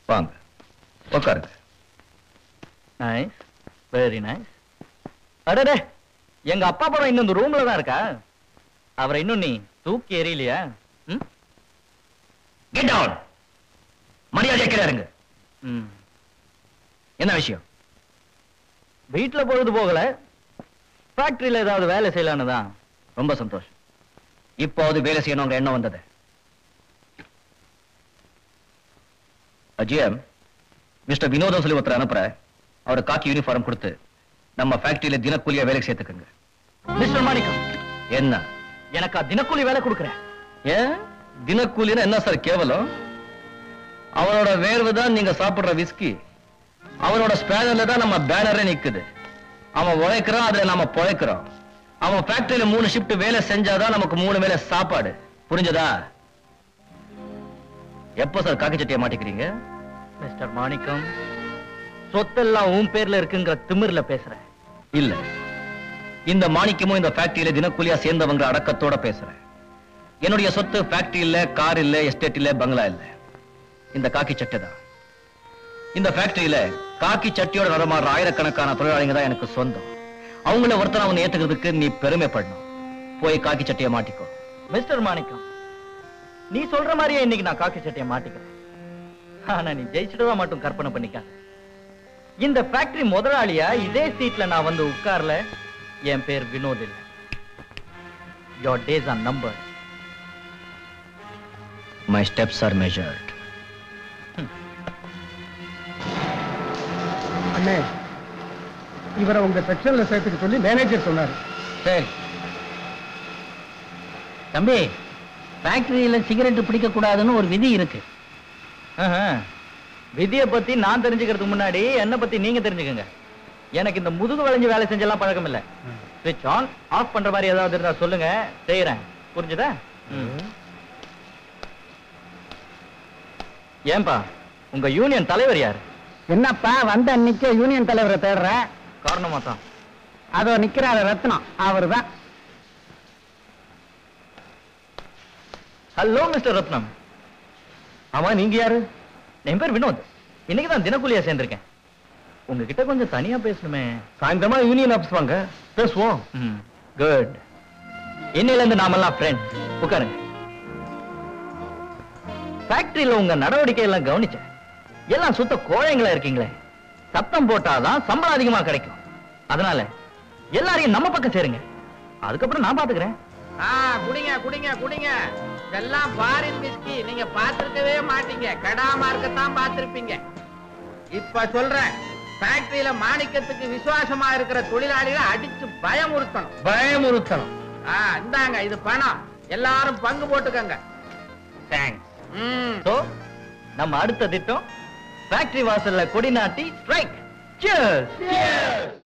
வாங்க உட்காருங்க nice very nice அடடே எங்க அப்பா படம் இன்னும் இந்த ரூம்ல தான் இருக்கா அவரை இன்னும் நீ தூக்கி எறியலையா ம்? கெட் டவுன் மரியாதை இருங்க ம் என்ன விஷயம் வீட்டுல பொழுது போகல ஃபேக்டரியில ஏதாவது வேலை செய்யலான்னு தான் ரொம்ப சந்தோஷம் இப்போது வேலை செய்யணுங்கிற எண்ணம் வந்தது அஜயம் மிஸ்டர் வினோதம் சொல்லி ஒருத்தர் அனுப்புற அவரை காக்கி யூனிஃபார்ம் கொடுத்து நம்ம ஃபேக்டரியில தினக்கூலியா வேலைக்கு சேர்த்துக்குங்க மிஸ்டர் மாணிக்கம் என்ன எனக்கு தினக்கூலி வேலை கொடுக்குறேன் ஏன் தினக்கூலின்னா என்ன சார் கேவலம் அவனோட வேர்வை தான் நீங்க சாப்பிடுற விஸ்கி அவனோட ஸ்பேனர்ல தான் நம்ம பேனரே நிக்குது அவன் உழைக்கிறான் அதுல நாம பொழைக்கிறோம் அவன் ஃபேக்டரியில மூணு ஷிஃப்ட் வேலை செஞ்சாதான் நமக்கு மூணு வேலை சாப்பாடு புரிஞ்சதா எப்போ சார் காக்கி சட்டையை மாட்டிக்கிறீங்க மிஸ்டர் மாணிக்கம் சொத்தெல்லாம் உன் பேர்ல இருக்குங்கிற திமிர்ல பேசுறேன் இல்ல இந்த மாணிக்கமும் இந்த ஃபேக்டரியில தினக்கூலியா சேர்ந்தவங்க அடக்கத்தோட பேசுறேன் என்னுடைய சொத்து ஃபேக்டரி இல்ல கார் இல்ல எஸ்டேட் இல்ல பங்களா இல்ல இந்த காக்கி சட்டை தான் இந்த ஃபேக்டரியில காக்கி சட்டியோட நடமாடுற ஆயிரக்கணக்கான தொழிலாளிங்க தான் எனக்கு சொந்தம் அவங்கள ஒருத்தர் அவனை ஏத்துக்கிறதுக்கு நீ பெருமைப்படணும் போய் காக்கி சட்டையை மாட்டிக்கோ மிஸ்டர் மாணிக்கம் நீ சொல்ற மாதிரியே இன்னைக்கு நான் காக்கி சட்டையை மாட்டிக்கிறேன் ஆனா நீ ஜெயிச்சிட்டதா மட்டும் கற்பனை பண்ணிக்காத இந்த ஃபேக்டரி முதலாளியா இதே சீட்ல நான் வந்து உட்கார்ல என் பேர் வினோத் இல்ல your days are number my steps are measured அண்ணே இவரை உங்க செக்ஷன்ல சேர்த்துக்க சொல்லி மேனேஜர் சொன்னாரு சரி தம்பி ஃபேக்டரியில சிகரெட் பிடிக்க கூடாதுன்னு ஒரு விதி இருக்கு விதியை பத்தி நான் தெரிஞ்சுக்கிறதுக்கு முன்னாடி என்ன பத்தி நீங்க தெரிஞ்சுக்கங்க எனக்கு இந்த முதுகு வளைஞ்சு வேலை செஞ்செல்லாம் பழக்கம் இல்ல ஸ்விட்ச் ஆன் ஆஃப் பண்ற மாதிரி ஏதாவது இருந்தா சொல்லுங்க செய்யறேன் புரிஞ்சுதா ம். ஏன்பா உங்க யூனியன் தலைவர் யார் என்னப்பா வந்த அன்னைக்கு யூனியன் தலைவரை தேடுற காரணமா தான் அதோ நிக்கிறாரு ரத்னம் அவர்தான் ஹலோ மிஸ்டர் ரத்னம் ஆமா நீங்க யாரு என் பேர் வினோத் இன்னைக்கு தான் தினக்கூலியா சேர்ந்திருக்கேன் உங்ககிட்ட கொஞ்சம் தனியா பேசணுமே சாயந்தரமா யூனியன் ஆபீஸ் வாங்க பேசுவோம் குட் இன்னையில இருந்து நாமெல்லாம் ஃப்ரெண்ட் உட்காருங்க ஃபேக்டரியில உங்க நடவடிக்கை எல்லாம் கவனிச்சேன் எல்லாம் சுத்த கோழைங்களா இருக்கீங்களே சத்தம் போட்டாதான் சம்பளம் அதிகமா கிடைக்கும் அதனால எல்லாரையும் நம்ம பக்கம் சேருங்க அதுக்கப்புறம் நான் பாத்துக்கிறேன் ஆ குடிங்க குடிங்க குடிங்க இதெல்லாம் ஃபாரின் விஸ்கி நீங்க பார்த்திருக்கவே மாட்டீங்க கெடாம இருக்கத்தான் பார்த்திருப்பீங்க இப்ப சொல்றேன் ஃபேக்டரியில மாணிக்கத்துக்கு விசுவாசமா இருக்கிற தொழிலாளிகளை அடிச்சு பயமுறுத்தணும் பயமுறுத்தணும் ஆ இந்தாங்க இது பணம் எல்லாரும் பங்கு போட்டுக்கங்க தேங்க்ஸ் ம் சோ நம்ம அடுத்த திட்டம் ஃபேக்டரி வாசல்ல கொடி நாட்டி ஸ்ட்ரைக் Cheers!